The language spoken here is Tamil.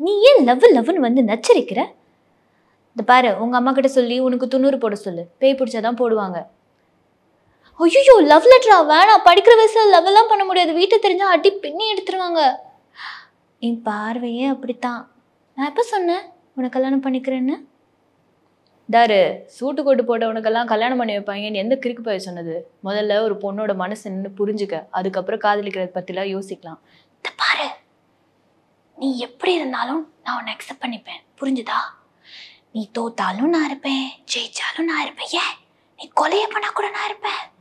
நீ ஏன் லவ் லவ்னு வந்து நச்சரிக்கிற இந்த பாரு உங்க அம்மா கிட்ட சொல்லி உனக்கு துண்ணூறு போட சொல்லு பேய் பிடிச்சாதான் போடுவாங்க ஐயோ லவ் லெட்டரா வேணாம் படிக்கிற வயசுல லவ் எல்லாம் பண்ண முடியாது வீட்டை தெரிஞ்சா அடி பின்னி எடுத்துருவாங்க என் பார்வையே அப்படித்தான் நான் எப்போ சொன்னேன் உனக்கு கல்யாணம் பண்ணிக்கிறேன்னு தாரு சூட்டு கோட்டு போட்டவனுக்கெல்லாம் கல்யாணம் பண்ணி வைப்பாங்கன்னு எந்த கிறுக்கு போய் சொன்னது முதல்ல ஒரு பொண்ணோட மனசு என்னன்னு புரிஞ்சுக்க அதுக்கப்புறம் காதலிக்கிறத பற்றிலாம் யோசிக்கலாம் இந்த பாரு நீ எப்படி இருந்தாலும் நான் உன்னை அக்செப்ட் பண்ணிப்பேன் புரிஞ்சுதா நீ தோத்தாலும் நான் இருப்பேன் ஜெயிச்சாலும் நான் இருப்பேன் ஏன் நீ கொலையை பண்ணா கூட நான் இருப்பேன்